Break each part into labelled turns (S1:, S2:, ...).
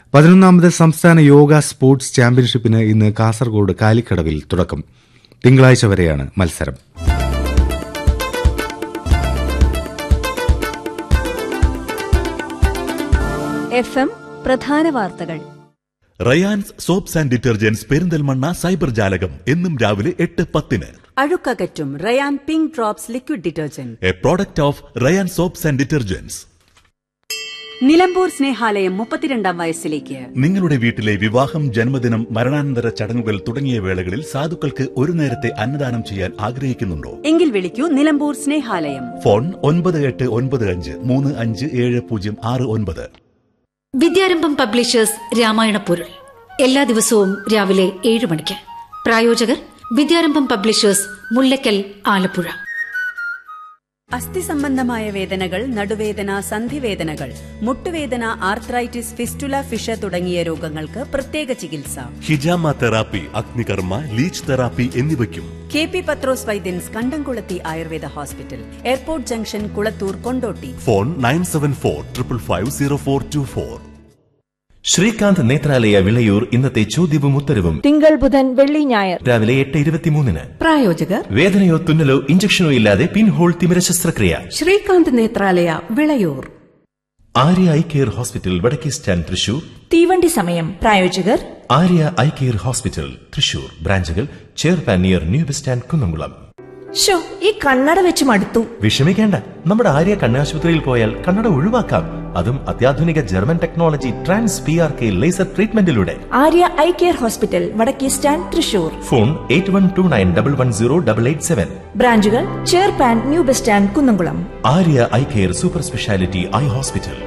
S1: പതിനൊന്നാമത് സംസ്ഥാന യോഗ സ്പോർട്സ് ചാമ്പ്യൻഷിപ്പിന് ഇന്ന് കാസർഗോഡ് കാലിക്കടവിൽ തുടക്കം തിങ്കളാഴ്ച വരെയാണ് മത്സരം
S2: എഫ് എം പ്രധാന വാർത്തകൾ
S3: Rayan's soaps and detergents Perinthalmanna cyber ജാലകം എന്നും രാവിലെ എട്ട് പത്തിന്
S4: അഴുക്കകറ്റും Rayan pink drops liquid detergent
S3: a product of Rayan soaps and detergents
S4: Nilambur Snehalayam മുപ്പത്തിരണ്ടാം വയസ്സിലേക്ക്
S3: നിങ്ങളുടെ വീട്ടിലെ വിവാഹം ജന്മദിനം മരണാനന്തര ചടങ്ങുകൾ തുടങ്ങിയ വേളകളിൽ സാധുക്കൾക്ക് ഒരു നേരത്തെ അന്നദാനം ചെയ്യാൻ ആഗ്രഹിക്കുന്നുണ്ടോ
S4: എങ്കിൽ വിളിക്കൂ നിലമ്പൂർ സ്നേഹാലയം
S3: ഫോൺ ഒൻപത് എട്ട് ഒൻപത് അഞ്ച് മൂന്ന് അഞ്ച് ഏഴ് പൂജ്യം ആറ് ഒൻപത്
S5: വിദ്യാരംഭം പബ്ലിഷേഴ്സ് രാമായണ പൊരുൾ എല്ലാ ദിവസവും രാവിലെ ഏഴ് മണിക്ക് പ്രായോജകർ വിദ്യാരംഭം പബ്ലിഷേഴ്സ് മുല്ലക്കൽ ആലപ്പുഴ
S4: അസ്ഥി സംബന്ധമായ വേദനകൾ നടുവേദന സന്ധിവേദനകൾ മുട്ടുവേദന ആർത്രൈറ്റിസ് ഫിസ്റ്റുല ഫിഷ തുടങ്ങിയ രോഗങ്ങൾക്ക് പ്രത്യേക ചികിത്സ
S3: ഹിജാമ തെറാപ്പി അഗ്നികർമ്മ ലീച്ച് തെറാപ്പി എന്നിവയ്ക്കും
S4: K P Pathros Vaidyan's Kandamkulathy Ayurveda hospital airport junction Kulathur Kondotty
S3: phone nine seven four triple five zero four two four
S6: Srikanth Netralaya Vilayur ഇന്നത്തെ ചോദ്യവും ഉത്തരവും
S2: തിങ്കൾ ബുധൻ വെള്ളി ഞായർ
S6: രാവിലെ എട്ട് ഇരുപത്തിമൂന്നിന്
S7: പ്രായോജകർ
S6: വേദനയോ തുന്നലോ ഇഞ്ചക്ഷനോ ഇല്ലാതെ പിൻഹോൾ തിമിര ശസ്ത്രക്രിയ
S7: Srikanth Netralaya Vilayur
S6: Arya eye care hospital വടക്കേ സ്റ്റാൻഡ് തൃശൂർ
S2: തീവണ്ടി സമയം പ്രായോജകർ
S6: Arya eye care hospital Thrissur ബ്രാഞ്ചുകൾ ചെയർപാൻ near new bus stand Kunnamkulam
S2: ഷോ ഈ കണ്ണട വെച്ച് മടുത്തു
S6: വിഷമിക്കേണ്ട നമ്മുടെ ആര്യ കണ്ണാശുപത്രിയിൽ പോയാൽ കണ്ണട ഒഴിവാക്കാം അതും അത്യാധുനിക German technology trans P R K laser ട്രീറ്റ്മെന്റിലൂടെ
S2: ആര്യ ഐ കെയർ ഹോസ്പിറ്റൽ വടക്കേ stand Thrissur
S6: phone eight one two nine double one zero double eight seven
S2: ബ്രാഞ്ചുകൾ ചെയർപാൻ new bus stand Kunnamkulam
S6: Arya eye care super speciality eye hospital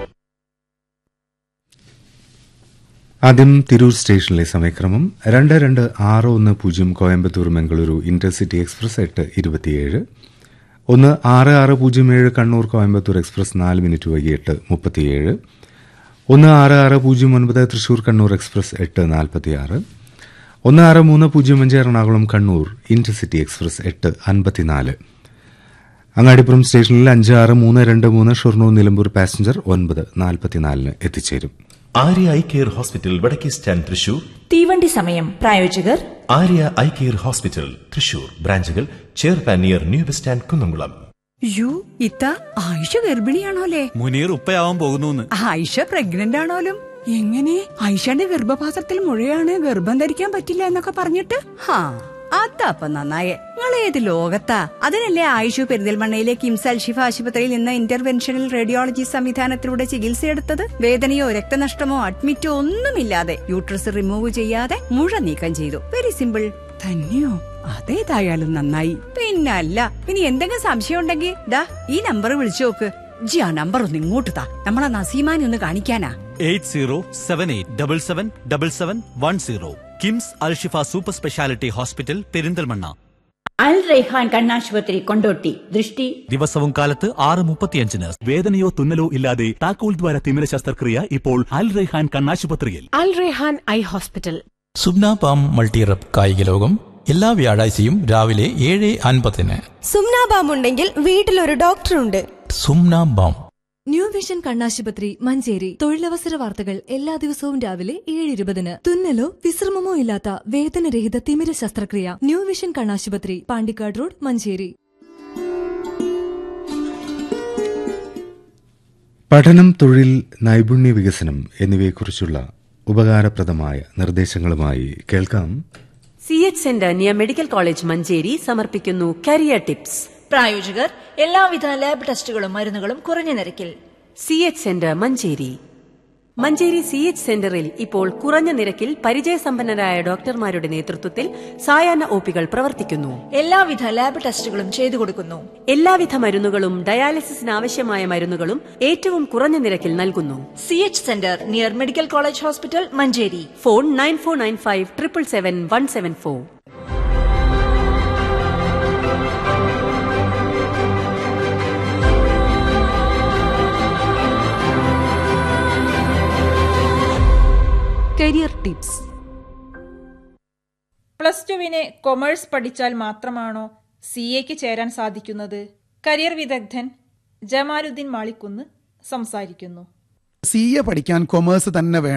S1: ആദ്യം തിരൂർ സ്റ്റേഷനിലെ സമയക്രമം രണ്ട് രണ്ട് ആറ് ഒന്ന് പൂജ്യം കോയമ്പത്തൂർ മംഗളൂരു ഇന്റർസിറ്റി എക്സ്പ്രസ് എട്ട് ഇരുപത്തിയേഴ് ഒന്ന് ആറ് ആറ് പൂജ്യം ഏഴ് കണ്ണൂർ കോയമ്പത്തൂർ എക്സ്പ്രസ് നാല് മിനിറ്റ് വൈകി എട്ട് മുപ്പത്തിയേഴ് ഒന്ന് ആറ് ആറ് പൂജ്യം ഒൻപത് തൃശൂർ കണ്ണൂർ എക്സ്പ്രസ് എട്ട് നാൽപ്പത്തിയാറ് ഒന്ന് ആറ് മൂന്ന് പൂജ്യം അഞ്ച് എറണാകുളം കണ്ണൂർ ഇന്റർസിറ്റി എക്സ്പ്രസ് എട്ട് അൻപത്തിനാല് അങ്ങാടിപ്പുറം സ്റ്റേഷനിൽ അഞ്ച് ആറ് മൂന്ന് രണ്ട് മൂന്ന് ഷൊർണൂർ നിലമ്പൂർ പാസഞ്ചർ ഒൻപത് നാൽപ്പത്തിനാലിന് എത്തിച്ചേരും
S6: ആര്യ ഐ കെയർ ഹോസ്പിറ്റൽ വടക്കേ സ്റ്റാൻഡ് തൃശൂർ
S2: തീവണ്ടി സമയം പ്രായോജകർ
S6: Arya eye care hospital Thrissur ബ്രാഞ്ചുകൾ ചെയർപാൻ near new bus stand Kunnamkulam
S7: യു ഇത്ത ആയിഷ ഗർഭിണിയാണോലേ
S8: മുനീർ ഉപ്പയാവാൻ പോകുന്നു
S7: ആയിഷ പ്രഗ്നന്റ് ആണോലും എങ്ങനെ ആയിഷയുടെ ഗർഭപാത്രത്തിൽ മുഴയാണ് ഗർഭം ധരിക്കാൻ പറ്റില്ല എന്നൊക്കെ പറഞ്ഞിട്ട് ഹാ അതപ്പ നന്നായേ നിങ്ങൾ ഏത് ലോകത്താ അതിനല്ലേ ആയിഷു പെരിന്തൽമണ്ണയിലെ കിംസ് അൽഷിഫ ആശുപത്രിയിൽ നിന്ന് ഇന്റർവെൻഷണൽ റേഡിയോളജി സംവിധാനത്തിലൂടെ ചികിത്സയെടുത്തത് വേദനയോ രക്തനഷ്ടമോ അഡ്മിറ്റോ ഒന്നുമില്ലാതെ യൂട്രസ് റിമൂവ് ചെയ്യാതെ മുഴ നീക്കം ചെയ്തു വെരി സിമ്പിൾ തന്നെയോ അതേതായാലും നന്നായി പിന്നല്ല ഇനി എന്തെങ്കിലും സംശയം ഉണ്ടെങ്കിൽ ദാ ഈ നമ്പർ വിളിച്ചു നോക്ക് ജി ആ നമ്പർ ഒന്ന് ഇങ്ങോട്ട് താ നമ്മളെ നസീമാനെ ഒന്ന് കാണിക്കാനാ
S8: eight zero seven eight double seven double seven one zero KIMS Alshifa super speciality hospital Perinthalmanna
S9: Al Raihan കണ്ണാശുപത്രി കൊണ്ടോട്ടി ദൃഷ്ടി
S8: ദിവസവും കാലത്ത് ആറ് മുപ്പത്തിയഞ്ചിന് വേദനയോ തുന്നലോ ഇല്ലാതെ താക്കോൽ ദ്വാര തിമിര ശസ്ത്രക്രിയ ഇപ്പോൾ അൽ റെഹാൻ കണ്ണാശുപത്രിയിൽ
S7: Al Rehan eye hospital
S10: Sumna balm മൾട്ടിറപ്പ് കായിക ലോകം എല്ലാ വ്യാഴാഴ്ചയും രാവിലെ ഏഴ് അൻപതിന്
S2: സുംനാബാം ഉണ്ടെങ്കിൽ വീട്ടിലൊരു ഡോക്ടറുണ്ട്
S10: സുംന ബാം
S2: ന്യൂ വിഷൻ കണ്ണാശുപത്രി മഞ്ചേരി തൊഴിലവസര വാർത്തകൾ എല്ലാ ദിവസവും രാവിലെ ഏഴ് ഇരുപതിന് തുന്നലോ വിശ്രമമോ ഇല്ലാത്ത വേദനരഹിത തിമിര ശസ്ത്രക്രിയ ന്യൂ വിഷൻ കണ്ണാശുപത്രി പാണ്ടിക്കാട് റോഡ് മഞ്ചേരി
S1: പഠനം തൊഴിൽ നൈപുണ്യ വികസനം എന്നിവയെക്കുറിച്ചുള്ള ഉപകാരപ്രദമായ നിർദ്ദേശങ്ങളുമായി കേൾക്കാം
S4: C H centre near medical college Manjeri സമർപ്പിക്കുന്നു കരിയർ ടിപ്സ്
S2: പ്രായോജകർ എല്ലാവിധ ലാബ് ടെസ്റ്റുകളും മരുന്നുകളും കുറഞ്ഞ നിരക്കിൽ
S4: C H centre Manjeri Manjeri C H സെന്ററിൽ ഇപ്പോൾ കുറഞ്ഞ നിരക്കിൽ പരിചയസമ്പന്നരായ ഡോക്ടർമാരുടെ നേതൃത്വത്തിൽ സായാഹ്ന ഒപികൾ പ്രവർത്തിക്കുന്നു
S2: എല്ലാവിധ ലാബ് ടെസ്റ്റുകളും ചെയ്തു കൊടുക്കുന്നു
S4: എല്ലാവിധ മരുന്നുകളും ഡയാലിസിസിന് ആവശ്യമായ മരുന്നുകളും ഏറ്റവും കുറഞ്ഞ നിരക്കിൽ നൽകുന്നു
S2: C H centre near medical college hospital Manjeri
S4: phone nine four nine five triple seven one seven four
S2: career tips
S11: plus ടുവിന് കൊമേഴ്സ് പഠിച്ചാൽ മാത്രമാണോ സി എക്ക് ചേരാൻ സാധിക്കുന്നത് കരിയർ വിദഗ്ധൻ ജമാലുദ്ദീൻ മാളിക്കുന്ന് സംസാരിക്കുന്നു
S12: സി എ പഠിക്കാൻ കൊമേഴ്സ് തന്നെ വേണം